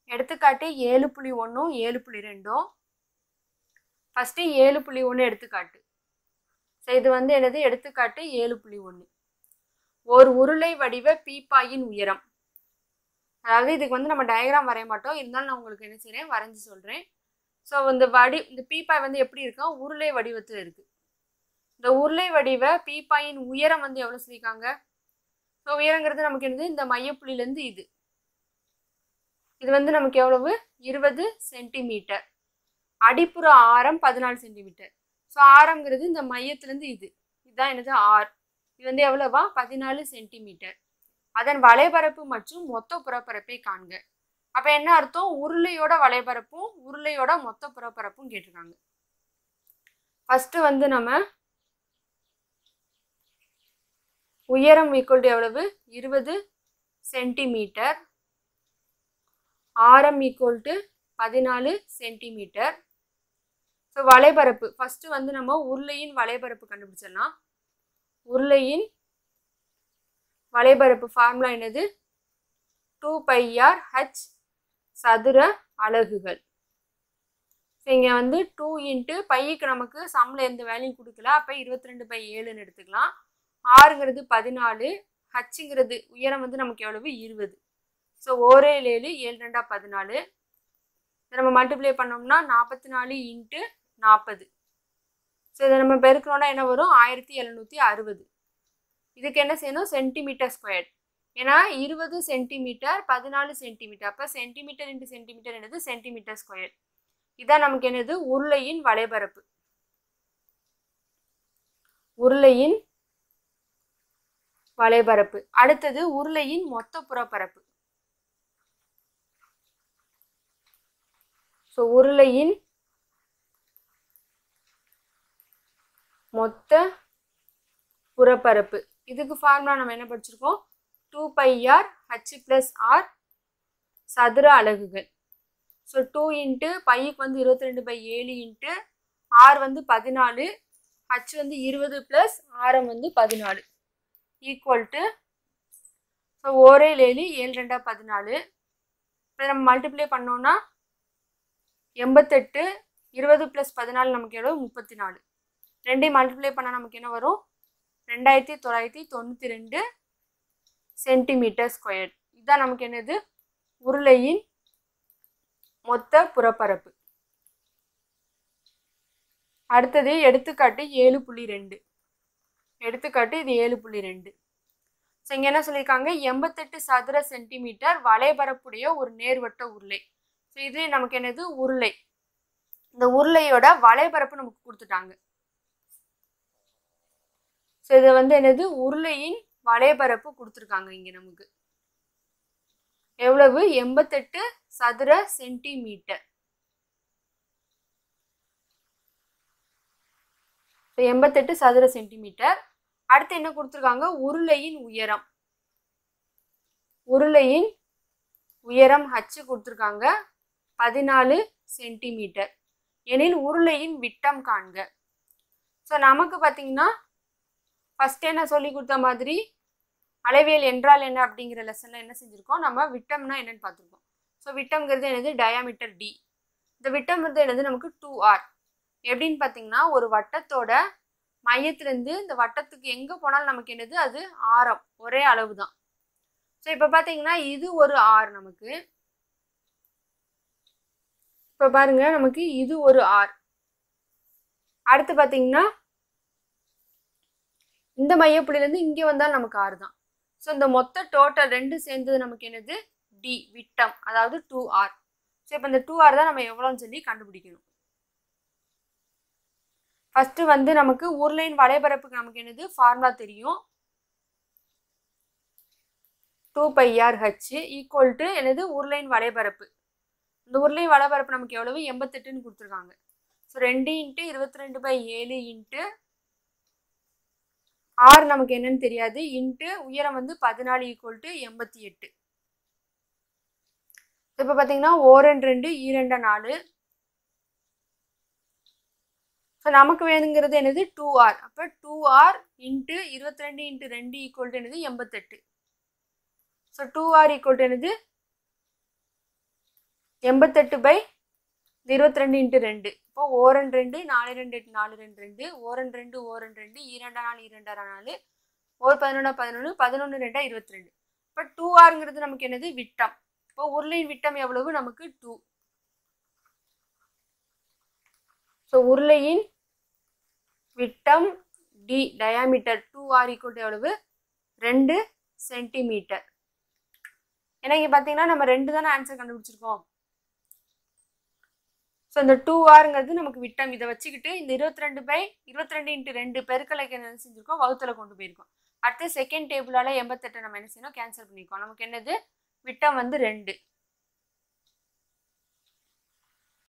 எடுத்துக்காட்டு ஏழு புள்ளி ஒன்றும் ஏழு புள்ளி ரெண்டும் ஃபஸ்ட்டு ஏழு புள்ளி ஒன்று எடுத்துக்காட்டு ஸோ இது வந்து என்னது எடுத்துக்காட்டு ஏழு புள்ளி ஒன்று ஒரு உருளை வடிவ பீப்பாயின் உயரம் அதாவது இதுக்கு வந்து நம்ம டயக்ராம் வரைய மாட்டோம் இருந்தாலும் நான் உங்களுக்கு என்ன செய்கிறேன் வரைஞ்சி சொல்கிறேன் ஸோ இந்த வடி இந்த பீப்பாய் வந்து எப்படி இருக்கா உருளை வடிவத்தில் இருக்குது இந்த உருளை வடிவ பீப்பாயின் உயரம் வந்து எவ்வளோ சொல்லியிருக்காங்க ஸோ உயரங்கிறது நமக்கு என்னது இந்த மையப்புள்ளிலேருந்து இது இது வந்து நமக்கு எவ்வளவு இருபது சென்டிமீட்டர் அடிப்புற ஆரம் பதினாலு சென்டிமீட்டர் ஸோ ஆரம்ங்கிறது இந்த மையத்துலேருந்து இது இதுதான் என்னது ஆர் இது வந்து எவ்வளவா பதினாலு சென்டிமீட்டர் அதன் வலைபரப்பு மற்றும் மொத்த புறப்பரப்பை காண்க அப்போ என்ன அர்த்தம் உருளையோட வலைபரப்பும் உருளையோட மொத்த புறப்பரப்பும் கேட்டிருக்காங்க ஃபர்ஸ்ட் வந்து நம்ம உயரம் ஈக்குவல் டு எவ்வளவு இருபது சென்டிமீட்டர் ஆரம் ஈக்குவல் டு பதினாலு சென்டிமீட்டர் ஸோ வலைபரப்பு ஃபஸ்ட்டு வந்து நம்ம உருளையின் வலைபரப்பு கண்டுபிடிச்சிடலாம் உருளையின் வலைபரப்பு ஃபார்முலா என்னது டூ பைஆர் ஹச் சதுர அலகுகள் ஸோ இங்கே வந்து டூ இன்ட்டு பைக்கு நமக்கு சம்மில் எந்த வேலையும் கொடுக்கல அப்போ இருபத்தி ரெண்டு பை ஏழுன்னு எடுத்துக்கலாம் ஆறுங்கிறது பதினாலு ஹச்சுங்கிறது உயரம் வந்து நமக்கு எவ்வளவு இருபது ஸோ ஓரே ஏழு ஏழு ரெண்டா பதினாலு இதை நம்ம மல்டிப்ளை பண்ணோம்னா நாற்பத்தி நாலு இன்ட்டு நாற்பது ஸோ இதை நம்ம பெருக்கணும்னா என்ன வரும் ஆயிரத்தி எழுநூற்றி அறுபது இதுக்கு என்ன செய்யணும் சென்டிமீட்டர் ஸ்கொயர் ஏன்னா இருபது சென்டிமீட்டர் பதினாலு சென்டிமீட்டர் அப்போ சென்டிமீட்டர் இன்ட்டு சென்டிமீட்டர் என்னது சென்டிமீட்டர் ஸ்கொயர் இதான் நமக்கு என்னது உருளையின் வலைபரப்பு உருளையின் வலைபரப்பு அடுத்தது உருளையின் மொத்த புறப்பரப்பு ஸோ உருளையின் மொத்த புறப்பரப்பு இதுக்கு ஃபார்முலா நம்ம என்ன படிச்சிருக்கோம் two pi r h plus r சதுர அலகுகள் ஸோ டூ இன்ட்டு பைக்கு வந்து இருபத்தி ரெண்டு பை ஏழு இன்ட்டு ஆர் வந்து பதினாலு ஹச் வந்து இருபது ப்ளஸ் ஆரம் வந்து பதினாலு ஈக்குவல் டு ஸோ ஒரே ஏழு ஏழு ரெண்டா பதினாலு இப்போ நம்ம மல்டிப்ளை பண்ணோம்னா எண்பத்தெட்டு இருபது ப்ளஸ் பதினாலு நமக்கு எவ்வளோ முப்பத்தி நாலு ரெண்டையும் மல்டிப்ளை பண்ணால் நமக்கு என்ன வரும் ரெண்டாயிரத்தி தொள்ளாயிரத்தி தொண்ணூற்றி ரெண்டு சென்டிமீட்டர் ஸ்கொயர் இதுதான் நமக்கு என்னது உருளையின் மொத்த புறப்பரப்பு அடுத்தது எடுத்துக்காட்டு ஏழு புள்ளி ரெண்டு எடுத்துக்காட்டு இது ஏழு புள்ளி ரெண்டு ஸோ இங்கே என்ன சொல்லியிருக்காங்க எண்பத்தெட்டு சதுர சென்டிமீட்டர் வலைபரப்புடைய ஒரு நேர்வட்ட உருளை ஸோ இது நமக்கு என்னது உருளை இந்த உருளையோட வலைபரப்பு நமக்கு கொடுத்துட்டாங்க ஸோ இது வந்து என்னது உருளையின் வலைபரப்பு கொடுத்துருக்காங்க இங்கே நமக்கு எவ்வளவு எண்பத்தெட்டு சதுர சென்டிமீட்டர் ஸோ எண்பத்தெட்டு சதுர சென்டிமீட்டர் அடுத்து என்ன கொடுத்துருக்காங்க உருளையின் உயரம் உருளையின் உயரம் ஹச்சு கொடுத்துருக்காங்க பதினாலு சென்டிமீட்டர் எனில் உருளையின் விட்டம் காண்க ஸோ நமக்கு பார்த்தீங்கன்னா ஃபஸ்ட்டே நான் சொல்லி கொடுத்த மாதிரி அளவியல் என்றால் என்ன அப்படிங்கிற லெசனில் என்ன செஞ்சுருக்கோம் நம்ம விட்டம்னா என்னன்னு பார்த்துருக்கோம் ஸோ விட்டம்ங்கிறது என்னது டயாமீட்டர் டி இந்த விட்டம்ங்கிறது என்னது நமக்கு டூ ஆர் எப்படின்னு பார்த்தீங்கன்னா ஒரு வட்டத்தோட மையத்திலேருந்து இந்த வட்டத்துக்கு எங்கே போனாலும் நமக்கு என்னது அது ஆரம் ஒரே அளவு தான் ஸோ இப்போ பார்த்தீங்கன்னா இது ஒரு ஆர் நமக்கு இப்போ பாருங்க நமக்கு இது ஒரு ஆர் அடுத்து பார்த்தீங்கன்னா இந்த மையப்புள்ளிலேருந்து இங்கே வந்தால் நமக்கு ஆறு தான் ஸோ இந்த மொத்த டோட்டல் ரெண்டு சேர்ந்தது நமக்கு என்னது டி விட்டம் அதாவது டூ ஆர் ஸோ இப்போ இந்த டூ ஆர் தான் நம்ம எவ்வளோன்னு சொல்லி கண்டுபிடிக்கணும் ஃபஸ்ட்டு வந்து நமக்கு உருளையின் வலைபரப்புக்கு நமக்கு என்னது ஃபார்முலா தெரியும் two pi r h equal to என்னது உருளையின் வலைபரப்பு இந்த உருளையின் வலைபரப்பு நமக்கு எவ்வளவு எண்பத்தெட்டுன்னு கொடுத்துருக்காங்க ஸோ ரெண்டு இன்ட்டு இருபத்தி ரெண்டு பை ஏழு இன்ட்டு ஆறு நமக்கு என்னன்னு தெரியாது இன்ட்டு உயரம் வந்து பதினாலு ஈக்குவல் டு எண்பத்தி எட்டு இப்போ பார்த்தீங்கன்னா ஓரெண்டு ரெண்டு ஈரெண்டா நாலு ஸோ நமக்கு வேணுங்கிறது என்னது டூ ஆர் அப்போ டூ ஆர் இன்ட்டு இருபத்தி ரெண்டு இன்ட்டு ரெண்டு ஈக்குவல் டு என்னது எண்பத்தெட்டு so two r equal to என்னது எண்பத்தெட்டு பை இருபத்தி ரெண்டு இன்ட்டு ரெண்டு இப்போ ஓரன் ரெண்டு நாலு ரெண்டு எட்டு நாலு ரெண்டு ரெண்டு ஓரன் ரெண்டு ஓரன் ரெண்டு இரண்டா நாலு இரண்டா நாலு ஒரு பதினொன்றா பதினொன்று பதினொன்று ரெண்டா இருபத்தி ரெண்டு இப்போ டூ ஆருங்கிறது நமக்கு என்னது விட்டம் இப்போ உருளையின் விட்டம் எவ்வளவு நமக்கு டூ ஸோ உருளையின் விட்டம் d diameter two r equal எவ்வளவு ரெண்டு சென்டிமீட்டர் ஏன்னா இங்கே பார்த்தீங்கன்னா நம்ம ரெண்டு தானே ஆன்சர் கண்டுபிடிச்சிருக்கோம் ஸோ இந்த டூ ஆருங்கிறது நமக்கு விட்டம் இதை வச்சுக்கிட்டு இந்த இருபத்தி ரெண்டு பை இருபத்தி ரெண்டு இன்ட்டு ரெண்டு பெருக்கலைக்கு என்ன செஞ்சுருக்கோம் வகுத்துல கொண்டு போயிருக்கோம் அடுத்து செகண்ட் டேபிளால எண்பத்தெட்டு நம்ம என்ன செய்யணும் கேன்சல் பண்ணியிருக்கோம் நமக்கு என்னது விட்டம் வந்து ரெண்டு